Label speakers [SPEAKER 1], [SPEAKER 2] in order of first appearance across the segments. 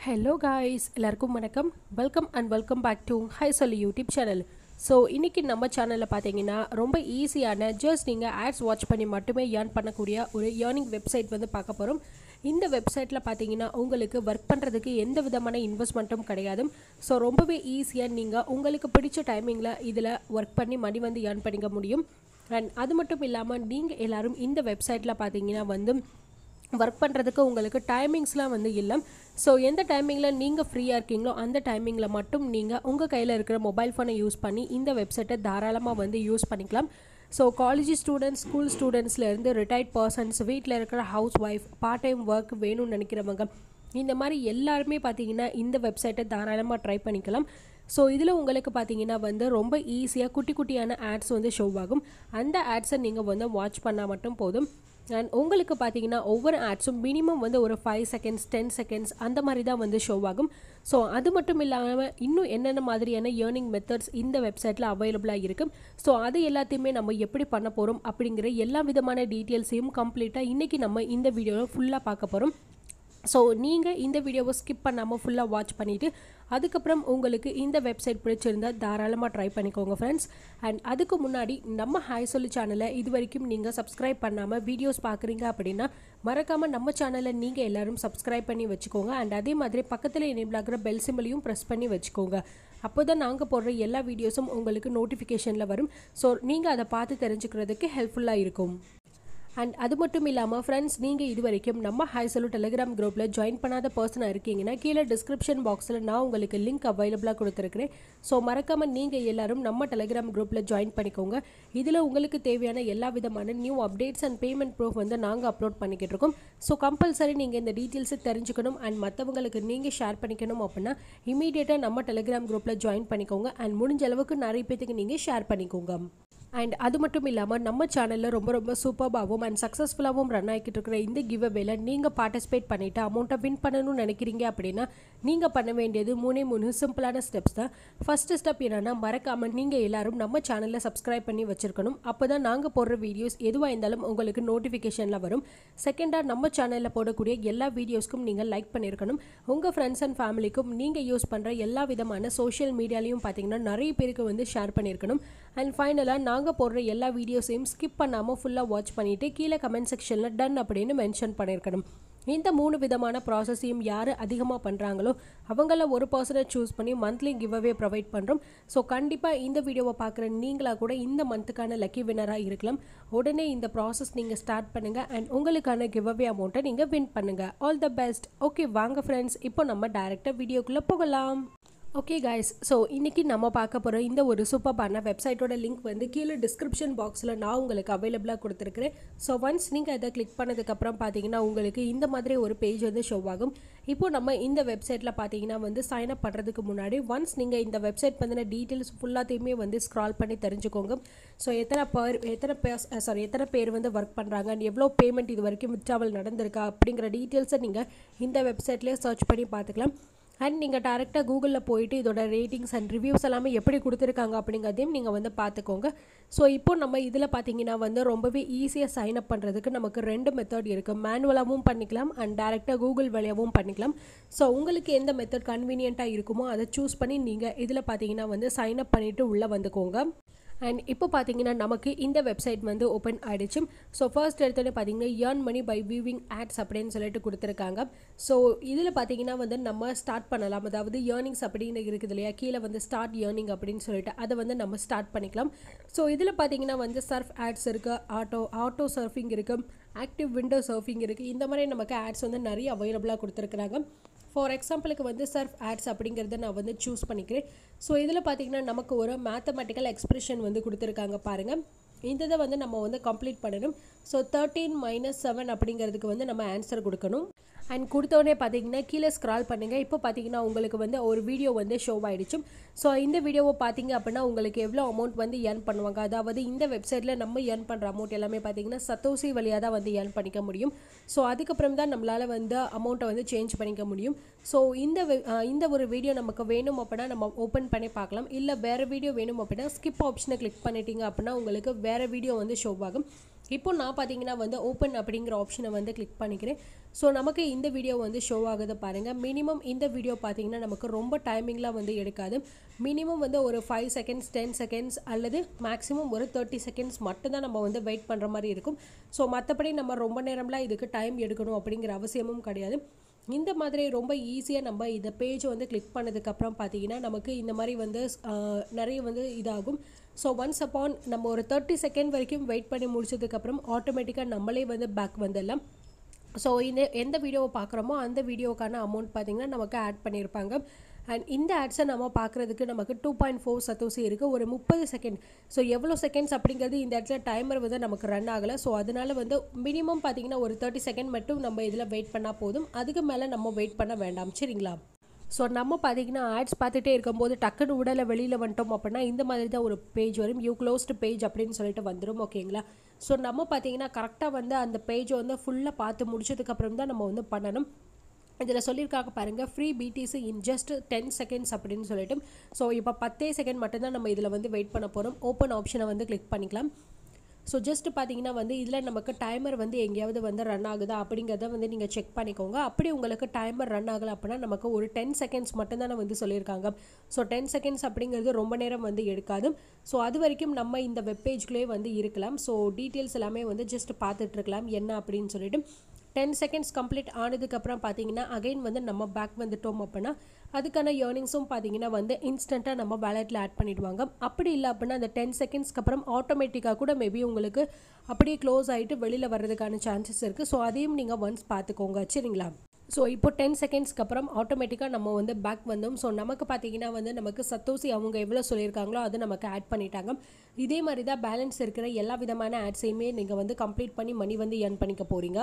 [SPEAKER 1] hello guys எல்லாருக்கும் வணக்கம் welcome and welcome back to hi சொல்லி யூடியூப் சேனல் ஸோ இன்றைக்கி நம்ம சேனலில் பார்த்தீங்கன்னா ரொம்ப ஈஸியான ஜஸ்ட் நீங்கள் ஆட்ஸ் வாட்ச் பண்ணி மட்டுமே ஏர்ன் பண்ணக்கூடிய ஒரு ஏர்னிங் வெப்சைட் வந்து பார்க்க போகிறோம் இந்த வெப்சைட்டில் பார்த்தீங்கன்னா உங்களுக்கு ஒர்க் பண்ணுறதுக்கு எந்த விதமான இன்வெஸ்ட்மெண்ட்டும் கிடையாது ஸோ ரொம்பவே ஈஸியாக நீங்கள் உங்களுக்கு பிடிச்ச டைமிங்கில் இதில் ஒர்க் பண்ணி மணி வந்து ஏர்ன் பண்ணிக்க முடியும் அண்ட் அது மட்டும் இல்லாமல் நீங்கள் எல்லாரும் இந்த வெப்சைட்டில் பார்த்தீங்கன்னா வந்து ஒர்க் பண்ணுறதுக்கு உங்களுக்கு டைமிங்ஸ்லாம் வந்து இல்லை ஸோ எந்த டைமிங்கில் நீங்கள் ஃப்ரீயாக இருக்கீங்களோ அந்த டைமிங்கில் மட்டும் நீங்கள் உங்கள் கையில் இருக்கிற மொபைல் ஃபோனை யூஸ் பண்ணி இந்த வெப்சைட்டை தாராளமாக வந்து யூஸ் பண்ணிக்கலாம் ஸோ காலேஜ் ஸ்டூடெண்ட்ஸ் ஸ்கூல் ஸ்டூடெண்ட்ஸ்லேருந்து ரிட்டையர்ட் பர்சன்ஸ் வீட்டில் இருக்கிற housewife part time work வேணும்னு நினைக்கிறவங்க இந்த மாதிரி எல்லாருமே பார்த்தீங்கன்னா இந்த வெப்சைட்டை தாராளமாக ட்ரை பண்ணிக்கலாம் ஸோ இதில் உங்களுக்கு பார்த்தீங்கன்னா வந்து ரொம்ப ஈஸியாக குட்டி குட்டியான ஆட்ஸ் வந்து ஷோ ஆகும் அந்த ஆட்ஸை நீங்கள் வந்து வாட்ச் பண்ணால் மட்டும் போதும் அண்ட் உங்களுக்கு பார்த்தீங்கன்னா ஒவ்வொரு ஆட்ஸும் மினிமம் வந்து ஒரு ஃபைவ் செகண்ட்ஸ் டென் செகண்ட்ஸ் அந்த மாதிரி தான் வந்து ஷோ ஆகும் ஸோ அது மட்டும் இல்லாமல் இன்னும் என்னென்ன மாதிரியான ஏர்னிங் மெத்தட்ஸ் இந்த வெப்சைட்டில் அவைலபிளாக இருக்கும் ஸோ அது எல்லாத்தையுமே நம்ம எப்படி பண்ண போகிறோம் அப்படிங்கிற எல்லா விதமான டீட்டெயில்ஸையும் கம்ப்ளீட்டாக இன்றைக்கி நம்ம இந்த வீடியோவில் ஃபுல்லாக பார்க்க போகிறோம் ஸோ நீங்கள் இந்த வீடியோவை ஸ்கிப் பண்ணாமல் ஃபுல்லாக வாட்ச் பண்ணிவிட்டு அதுக்கப்புறம் உங்களுக்கு இந்த வெப்சைட் பிடிச்சிருந்தா தாராளமாக ட்ரை பண்ணிக்கோங்க ஃப்ரெண்ட்ஸ் அண்ட் அதுக்கு முன்னாடி நம்ம ஹாய் சொல்லி சேனலை இது வரைக்கும் நீங்கள் சப்ஸ்கிரைப் பண்ணாமல் வீடியோஸ் பார்க்குறீங்க அப்படின்னா மறக்காமல் நம்ம சேனலை நீங்கள் எல்லாரும் சப்ஸ்கிரைப் பண்ணி வச்சுக்கோங்க அண்ட் அதே மாதிரி பக்கத்தில் எனேபிள் ஆகிற பெல் சிம்பிளையும் ப்ரெஸ் பண்ணி வச்சுக்கோங்க அப்போ தான் நாங்கள் போடுற எல்லா வீடியோஸும் உங்களுக்கு நோட்டிஃபிகேஷனில் வரும் ஸோ நீங்கள் அதை பார்த்து தெரிஞ்சுக்கிறதுக்கு ஹெல்ப்ஃபுல்லாக இருக்கும் அண்ட் அது மட்டும் இல்லாமல் ஃப்ரெண்ட்ஸ் நீங்கள் இது வரைக்கும் நம்ம ஹைசலு டெலிகிராம் குரூப்பில் ஜாயின் பண்ணாத பர்சனாக இருக்கீங்கன்னா கீழே டிஸ்கிரிப்ஷன் பாக்ஸில் நான் உங்களுக்கு லிங்க் அவைலபிளாக கொடுத்துருக்கிறேன் ஸோ மறக்காமல் நீங்கள் எல்லாரும் நம்ம டெலிகிராம் குரூப்பில் ஜாயின் பண்ணிக்கோங்க இதில் உங்களுக்கு தேவையான எல்லா விதமான new updates and payment proof வந்து நாங்கள் அப்லோட் பண்ணிக்கிட்டு இருக்கோம் ஸோ கம்பல்சரி நீங்கள் இந்த டீட்டெயில்ஸை தெரிஞ்சுக்கணும் அண்ட் மற்றவங்களுக்கு நீங்கள் ஷேர் பண்ணிக்கணும் அப்படின்னா இமீடியட்டாக நம்ம டெலிகிராம் குரூப்பில் ஜாயின் பண்ணிக்கோங்க அண்ட் முடிஞ்ச அளவுக்கு நிறைய பேத்துக்கு நீங்கள் ஷேர் பண்ணிக்கோங்க அண்ட் அது மட்டும் இல்லாமல் நம்ம சேனலில் ரொம்ப ரொம்ப சூப்பராகவும் அண்ட் சக்ஸஸ்ஃபுல்லாகவும் ரன் ஆகிக்கிட்டு இருக்கிற இந்த கிவ் அவேல நீங்கள் பார்ட்டிசிபேட் பண்ணிவிட்டு அமௌண்ட்டை வின் பண்ணணும்னு நினைக்கிறீங்க அப்படின்னா நீங்கள் பண்ண வேண்டியது மூணே மூணு சிம்பிளான ஸ்டெப்ஸ் தான் ஃபஸ்ட்டு ஸ்டெப் என்னென்னா மறக்காமல் நீங்கள் எல்லாரும் நம்ம சேனலில் சப்ஸ்கிரைப் பண்ணி வச்சுருக்கணும் அப்போ தான் நாங்கள் போடுற வீடியோஸ் எதுவாக இருந்தாலும் உங்களுக்கு நோட்டிஃபிகேஷனில் வரும் செகண்டாக நம்ம சேனலில் போடக்கூடிய எல்லா வீடியோஸ்க்கும் நீங்கள் லைக் பண்ணியிருக்கணும் உங்கள் ஃப்ரெண்ட்ஸ் அண்ட் ஃபேமிலிக்கும் நீங்கள் யூஸ் பண்ணுற எல்லா விதமான சோஷியல் மீடியாலையும் பார்த்தீங்கன்னா நிறைய பேருக்கு வந்து ஷேர் பண்ணியிருக்கணும் அண்ட் ஃபைனலாக நாங்கள் நாங்கள் போடுற எல்லா வீடியோஸையும் ஸ்கிப் பண்ணாமல் ஃபுல்லாக வாட்ச் பண்ணிவிட்டு கீழே கமெண்ட் செக்ஷனில் டன் அப்படின்னு மென்ஷன் பண்ணியிருக்கணும் இந்த மூணு விதமான ப்ராசஸையும் யார் அதிகமாக பண்ணுறாங்களோ அவங்கள ஒரு பர்சனை சூஸ் பண்ணி மந்த்லி கிவ் அவே ப்ரொவைட் பண்ணுறோம் ஸோ கண்டிப்பாக இந்த வீடியோவை பார்க்குற நீங்களாக கூட இந்த மந்த்துக்கான லக்கி வினராக இருக்கலாம் உடனே இந்த ப்ராசஸ் நீங்கள் ஸ்டார்ட் பண்ணுங்கள் அண்ட் உங்களுக்கான கிவ் அவே அமௌண்ட்டை நீங்கள் வின் பண்ணுங்கள் ஆல் த பெஸ்ட் ஓகே வாங்க ஃப்ரெண்ட்ஸ் இப்போ நம்ம டேரெக்டாக வீடியோக்குள்ளே போகலாம் ஓகே கைஸ் ஸோ இன்றைக்கி நம்ம பார்க்க போகிற இந்த ஒரு சூப்பர்பான வெப்சைட்டோட லிங்க் வந்து கீழே டிஸ்கிரிப்ஷன் பாக்ஸில் நான் உங்களுக்கு அவைலபிளாக கொடுத்துருக்குறேன் ஸோ ஒன்ஸ் நீங்கள் அதை கிளிக் பண்ணதுக்கப்புறம் பார்த்தீங்கன்னா உங்களுக்கு இந்த மாதிரி ஒரு பேஜ் வந்து ஷோ ஆகும் இப்போ நம்ம இந்த வெப்சைட்டில் பார்த்தீங்கன்னா வந்து சைன் அப் பண்ணுறதுக்கு முன்னாடி ஒன்ஸ் நீங்கள் இந்த வெப்சைட் பற்றின டீட்டெயில்ஸ் ஃபுல்லாத்தையுமே வந்து ஸ்க்ரால் பண்ணி தெரிஞ்சுக்கோங்க ஸோ எத்தனை பேர் எத்தனை பேர் சாரி எத்தனை பேர் வந்து ஒர்க் பண்ணுறாங்க அண்ட் எவ்வளோ பேமெண்ட் இது வரைக்கும் வித்ட்ராவல் நடந்திருக்கா அப்படிங்கிற டீட்டெயில்ஸை நீங்கள் இந்த வெப்சைட்லேயே சர்ச் பண்ணி பார்த்துக்கலாம் அண்ட் நீங்கள் டேரெக்டாக கூகுளில் போயிட்டு இதோட ரேட்டிங்ஸ் அண்ட் ரிவ்யூஸ் எல்லாமே எப்படி கொடுத்துருக்காங்க அப்படிங்கிறதையும் நீங்கள் வந்து பார்த்துக்கோங்க ஸோ இப்போ நம்ம இதில் பார்த்தீங்கன்னா வந்து ரொம்பவே ஈஸியாக சைன் அப் பண்ணுறதுக்கு நமக்கு ரெண்டு மெத்தட் இருக்குது மேனுவலாகவும் பண்ணிக்கலாம் அண்ட் டேரெக்டாக கூகுள் வழியாகவும் பண்ணிக்கலாம் ஸோ உங்களுக்கு எந்த மெத்தட் கன்வீனியண்ட்டாக இருக்குமோ அதை சூஸ் பண்ணி நீங்கள் இதில் பார்த்தீங்கன்னா வந்து சைன் அப் பண்ணிவிட்டு உள்ளே வந்துக்கோங்க அண்ட் இப்போ பார்த்தீங்கன்னா நமக்கு இந்த வெப்சைட் வந்து ஓப்பன் ஆகிடுச்சு ஸோ ஃபர்ஸ்ட் எடுத்தோடனே பார்த்தீங்கன்னா earn money by viewing ads அப்படின்னு சொல்லிட்டு கொடுத்துருக்காங்க ஸோ இதில் பார்த்தீங்கன்னா வந்து நம்ம ஸ்டார்ட் பண்ணலாம் அதாவது ஏர்னிங்ஸ் அப்படின்னு இருக்குது இல்லையா கீழே வந்து ஸ்டார்ட் ஏர்னிங் அப்படின்னு சொல்லிட்டு அதை வந்து நம்ம ஸ்டார்ட் பண்ணிக்கலாம் ஸோ இதில் பார்த்தீங்கன்னா வந்து சர்ஃப் ஆட்ஸ் இருக்குது ஆட்டோ ஆட்டோ சர்ஃபிங் இருக்குது ஆக்டிவ் விண்டோ சர்ஃபிங் இருக்குது இந்த மாதிரி நமக்கு ஆட்ஸ் வந்து நிறைய அவைலபிளாக கொடுத்துருக்குறாங்க ஃபார் எக்ஸாம்பிளுக்கு வந்து சர்ஃப் ஆட்ஸ் அப்படிங்கிறத நான் வந்து சூஸ் பண்ணிக்கிறேன் ஸோ இதில் பார்த்தீங்கன்னா நமக்கு ஒரு மேத்தமெட்டிக்கல் எக்ஸ்பிரஷன் வந்து கொடுத்துருக்காங்க பாருங்கள் இந்த இதை வந்து நம்ம வந்து கம்ப்ளீட் பண்ணணும் ஸோ தேர்ட்டீன் மைனஸ் செவன் அப்படிங்கிறதுக்கு வந்து நம்ம ஆன்சர் கொடுக்கணும் அண்ட் கொடுத்தோடனே பார்த்தீங்கன்னா கீழே ஸ்க்ரால் பண்ணுங்கள் இப்போ பார்த்தீங்கன்னா உங்களுக்கு வந்து ஒரு வீடியோ வந்து ஷோ ஆகிடுச்சு ஸோ இந்த வீடியோவை பார்த்தீங்க அப்படின்னா உங்களுக்கு எவ்வளோ அமௌண்ட் வந்து ஏர்ன் பண்ணுவாங்க அதாவது இந்த வெப்சைட்டில் நம்ம ஏர்ன் பண்ணுற அமௌண்ட் எல்லாமே பார்த்தீங்கன்னா சத்தோசி வழியாக தான் வந்து ஏர்ன் பண்ணிக்க முடியும் ஸோ அதுக்கப்புறம் தான் நம்மளால் வந்து அமௌண்ட்டை வந்து சேஞ்ச் பண்ணிக்க முடியும் ஸோ இந்த இந்த ஒரு வீடியோ நமக்கு வேணும் அப்படின்னா நம்ம ஓப்பன் பண்ணி பார்க்கலாம் இல்லை வேறு வீடியோ வேணும் அப்படின்னா ஸ்கிப் ஆப்ஷனை கிளிக் பண்ணிட்டீங்க அப்படின்னா உங்களுக்கு வேறு வீடியோ வந்து ஷோ ஆகும் இப்போ நான் பார்த்தீங்கன்னா வந்து ஓப்பன் அப்படிங்கிற ஆப்ஷனை வந்து கிளிக் பண்ணிக்கிறேன் ஸோ நமக்கு இந்த வீடியோ வந்து ஷோ ஆகுது பாருங்கள் மினிமம் இந்த வீடியோ பார்த்தீங்கன்னா நமக்கு ரொம்ப டைமிங்லாம் வந்து எடுக்காது மினிமம் வந்து ஒரு ஃபைவ் செகண்ட்ஸ் டென் செகண்ட்ஸ் அல்லது மேக்ஸிமம் ஒரு தேர்ட்டி செகண்ட்ஸ் மட்டும்தான் நம்ம வந்து வெயிட் பண்ணுற மாதிரி இருக்கும் ஸோ மற்றபடி நம்ம ரொம்ப நேரம்லாம் இதுக்கு டைம் எடுக்கணும் அப்படிங்கிற அவசியமும் கிடையாது இந்த மாதிரி ரொம்ப ஈஸியாக நம்ம இந்த பேஜ் வந்து கிளிக் பண்ணதுக்கப்புறம் பார்த்தீங்கன்னா நமக்கு இந்த மாதிரி வந்து ஆஹ், நிறைய வந்து இதாகும் ஸோ ஒன்ஸ் அப்பான் நம்ம ஒரு தேர்ட்டி செகண்ட் வரைக்கும் வெயிட் பண்ணி முடிச்சதுக்கப்புறம் ஆட்டோமேட்டிக்காக நம்மளே வந்து பேக் வந்துடலாம் ஸோ இந்த எந்த வீடியோவை பார்க்குறோமோ அந்த வீடியோக்கான அமௌண்ட் பார்த்தீங்கன்னா நமக்கு ஆட் பண்ணியிருப்பாங்க அண்ட் இந்த ஆட்ஸை நம்ம பார்க்குறதுக்கு நமக்கு டூ பாயிண்ட் ஃபோர் சத்தோசி இருக்குது ஒரு முப்பது செகண்ட் ஸோ எவ்வளோ செகண்ட்ஸ் அப்படிங்கிறது இந்த இடத்துல டைமர் வந்து நமக்கு ரன் ஆகலை ஸோ அதனால வந்து மினிமம் பார்த்தீங்கன்னா ஒரு தேர்ட்டி செகண்ட் மட்டும் நம்ம இதில் வெயிட் பண்ணால் போதும் அதுக்கு மேலே நம்ம வெயிட் பண்ண வேண்டாம் சரிங்களா ஸோ நம்ம பார்த்தீங்கன்னா ஆட்ஸ் பார்த்துட்டே இருக்கும்போது டக்குன்னு உடலை வெளியில் வந்துட்டோம் அப்படின்னா இந்த மாதிரி தான் ஒரு பேஜ் வரும் யூ க்ளோஸ்டு பேஜ் அப்படின்னு சொல்லிட்டு வந்துடும் ஓகேங்களா ஸோ நம்ம பார்த்தீங்கன்னா கரெக்டாக வந்து அந்த பேஜை வந்து ஃபுல்லாக பார்த்து முடிச்சதுக்கப்புறம் தான் நம்ம வந்து பண்ணணும் இதில் சொல்லியிருக்காங்க பாருங்கள் free PTC in just ten seconds அப்படின்னு சொல்லிட்டு ஸோ இப்போ பத்தே செகண்ட் மட்டும்தான் நம்ம இதில் வந்து வெயிட் பண்ண போகிறோம் ஓப்பன் ஆப்ஷனை வந்து கிளிக் பண்ணிக்கலாம் ஸோ ஜஸ்ட் பார்த்தீங்கன்னா வந்து இதில் நமக்கு டைமர் வந்து எங்கேயாவது வந்து ரன் ஆகுதா அப்படிங்கிறத வந்து நீங்கள் செக் பண்ணிக்கோங்க அப்படி உங்களுக்கு டைமர் ரன் ஆகலை அப்படின்னா நமக்கு ஒரு டென் செகண்ட்ஸ் மட்டும்தானே வந்து சொல்லியிருக்காங்க ஸோ டென் செகண்ட்ஸ் அப்படிங்கிறது ரொம்ப நேரம் வந்து எடுக்காது ஸோ அது வரைக்கும் நம்ம இந்த வெப்பேஜ்குள்ளேயே வந்து இருக்கலாம் ஸோ டீட்டெயில்ஸ் எல்லாமே வந்து ஜஸ்ட் பார்த்துட்டு இருக்கலாம் என்ன அப்படின்னு சொல்லிட்டு டென் செகண்ட்ஸ் கம்ப்ளீட் ஆனதுக்கப்புறம் பார்த்தீங்கன்னா அகைன் வந்து நம்ம பேக் வந்துட்டோம் அப்படின்னா அதுக்கான ஏர்னிங்ஸும் பார்த்தீங்கன்னா வந்து இன்ஸ்டண்ட்டாக நம்ம வேலெட்டில் ஆட் பண்ணிடுவாங்க அப்படி இல்லை அப்படின்னா அந்த டென் செகண்ட்ஸ்க்கு அப்புறம் ஆட்டோமேட்டிக்காக கூட மேபி உங்களுக்கு அப்படியே க்ளோஸ் ஆகிட்டு வெளியில் வர்றதுக்கான சான்சஸ் இருக்குது ஸோ அதையும் நீங்கள் ஒன்ஸ் பார்த்துக்கோங்க சரிங்களா ஸோ இப்போ டென் செகண்ட்ஸ்க்கு அப்புறம் ஆட்டோமேட்டிக்காக நம்ம வந்து பேக் வந்தோம் ஸோ நமக்கு பார்த்தீங்கன்னா வந்து நமக்கு சத்தோசி அவங்க எவ்வளோ சொல்லியிருக்காங்களோ அது நமக்கு ஆட் பண்ணிட்டாங்க இதே மாதிரி தான் பேலன்ஸ் இருக்கிற எல்லா விதமான ஆட்ஸையுமே நீங்கள் வந்து கம்ப்ளீட் பண்ணி மணி வந்து earn பண்ணிக்க போகிறீங்க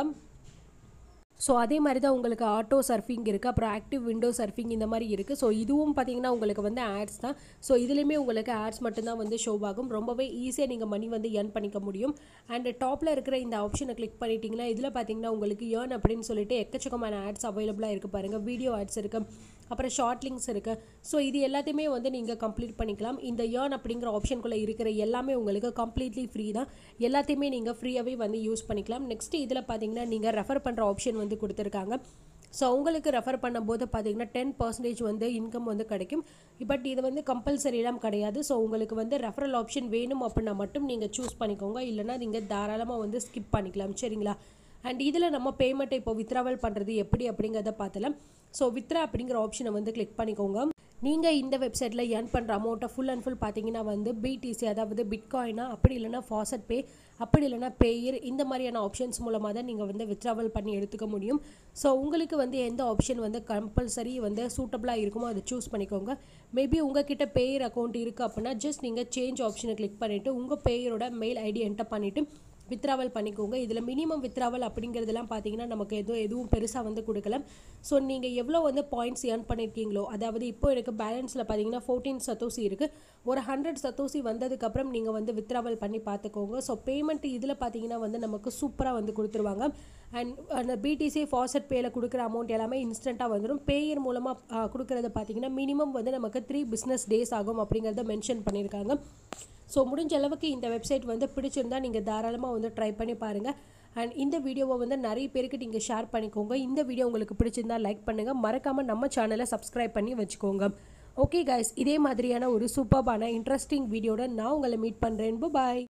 [SPEAKER 1] ஸோ அதே மாதிரி தான் உங்களுக்கு ஆட்டோ சர்ஃபிங் இருக்குது அப்புறம் ஆக்டிவ் விண்டோ சர்ஃபிங் இந்த மாதிரி இருக்குது ஸோ இதுவும் பார்த்தீங்கன்னா உங்களுக்கு வந்து ஆட்ஸ் தான் ஸோ இதுலேயுமே உங்களுக்கு ஆட்ஸ் மட்டும்தான் வந்து ஷோ ஆகும் ரொம்பவே ஈஸியாக நீங்கள் மணி வந்து earn பண்ணிக்க முடியும் அண்ட் டாப்பில் இருக்கிற இந்த ஆப்ஷனை கிளிக் பண்ணிட்டீங்கன்னா இதில் பார்த்தீங்கன்னா உங்களுக்கு earn அப்படின்னு சொல்லிட்டு எக்கச்சக்கமான ஆட்ஸ் அவைலபிளாக இருக்குது பாருங்கள் வீடியோ ஆட்ஸ் இருக்குது அப்புறம் ஷார்ட் லிங்க்ஸ் இருக்குது ஸோ இது எல்லாத்தையுமே வந்து நீங்கள் கம்ப்ளீட் பண்ணிக்கலாம் இந்த ஏர்ன் அப்படிங்கிற ஆப்ஷனுக்குள்ளே இருக்கிற எல்லாமே உங்களுக்கு கம்ப்ளீட்லி ஃப்ரீ தான் எல்லாத்தையுமே நீங்கள் ஃப்ரீயாகவே வந்து யூஸ் பண்ணிக்கலாம் நெக்ஸ்ட் இதில் பார்த்தீங்கன்னா நீங்கள் ரெஃபர் பண்ணுற ஆப்ஷன் வந்து கொடுத்துருக்காங்க ஸோ உங்களுக்கு ரெஃபர் பண்ணும்போது பார்த்தீங்கன்னா டென் பர்சன்டேஜ் வந்து இன்கம் வந்து கிடைக்கும் பட் இது வந்து கம்பல்சரிலாம் கிடையாது ஸோ உங்களுக்கு வந்து ரெஃபரல் ஆப்ஷன் வேணும் அப்படின்னா மட்டும் நீங்கள் சூஸ் பண்ணிக்கோங்க இல்லைனா நீங்கள் தாராளமாக வந்து ஸ்கிப் பண்ணிக்கலாம் சரிங்களா அண்ட் இதில் நம்ம பேமெண்ட்டை இப்போ வித்ராவல் பண்ணுறது எப்படி அப்படிங்கிறத பார்த்தலாம் ஸோ வித்ரா அப்படிங்கிற ஆப்ஷனை வந்து கிளிக் பண்ணிக்கோங்க நீங்கள் இந்த வெப்சைட்டில் earn பண்ணுற அமௌண்ட்டை ஃபுல் அண்ட் ஃபுல் பார்த்தீங்கன்னா வந்து பிடிசி அதாவது பிட்காயினா அப்படி இல்லைனா ஃபாசட் பே அப்படி இல்லைனா பேயர் இந்த மாதிரியான ஆப்ஷன்ஸ் மூலமாக தான் நீங்கள் வந்து வித்ராவல் பண்ணி எடுத்துக்க முடியும் ஸோ உங்களுக்கு வந்து எந்த ஆப்ஷன் வந்து கம்பல்சரி வந்து சூட்டபுளாக இருக்குமோ அதை சூஸ் பண்ணிக்கோங்க மேபி உங்ககிட்ட பேயர் அக்கௌண்ட் இருக்குது அப்படின்னா ஜஸ்ட் நீங்கள் சேஞ்ச் ஆப்ஷனை கிளிக் பண்ணிவிட்டு உங்கள் பேயரோட மெயில் ஐடி என்டர் பண்ணிவிட்டு வித்ராவல் பண்ணிக்கோங்க இதில் மினிமம் வித்ராவல் அப்படிங்கிறதெல்லாம் பார்த்தீங்கன்னா நமக்கு எதுவும் எதுவும் பெருசாக வந்து கொடுக்கல ஸோ நீங்கள் எவ்வளோ வந்து பாயிண்ட்ஸ் earn பண்ணியிருக்கீங்களோ அதாவது இப்போ எனக்கு பேலன்ஸில் பார்த்தீங்கன்னா ஃபோர்டீன் சத்தோசி இருக்குது ஒரு ஹண்ட்ரட் சத்தோசி வந்ததுக்கப்புறம் நீங்கள் வந்து வித்ராவல் பண்ணி பார்த்துக்கோங்க ஸோ பேமெண்ட் இதில் பார்த்தீங்கன்னா வந்து நமக்கு சூப்பராக வந்து கொடுத்துருவாங்க அண்ட் அந்த பிடிசி ஃபாசட் பேயில் கொடுக்குற அமௌண்ட் எல்லாமே இன்ஸ்டண்ட்டாக வந்துடும் பேயர் மூலமாக கொடுக்குறது பார்த்தீங்கன்னா மினிமம் வந்து நமக்கு த்ரீ பிஸ்னஸ் டேஸ் ஆகும் அப்படிங்கிறத மென்ஷன் பண்ணியிருக்காங்க ஸோ முடிஞ்ச அளவுக்கு இந்த வெப்சைட் வந்து பிடிச்சிருந்தா நீங்கள் தாராளமாக வந்து ட்ரை பண்ணி பாருங்கள் அண்ட் இந்த வீடியோவை வந்து நிறைய பேருக்கு நீங்கள் ஷேர் பண்ணிக்கோங்க இந்த வீடியோ உங்களுக்கு பிடிச்சிருந்தா லைக் பண்ணுங்கள் மறக்காமல் நம்ம சேனலை சப்ஸ்கிரைப் பண்ணி வச்சுக்கோங்க ஓகே guys இதே மாதிரியான ஒரு சூப்பர்பான இன்ட்ரெஸ்டிங் வீடியோட நான் உங்களை மீட் பண்ணுறேன் பாய்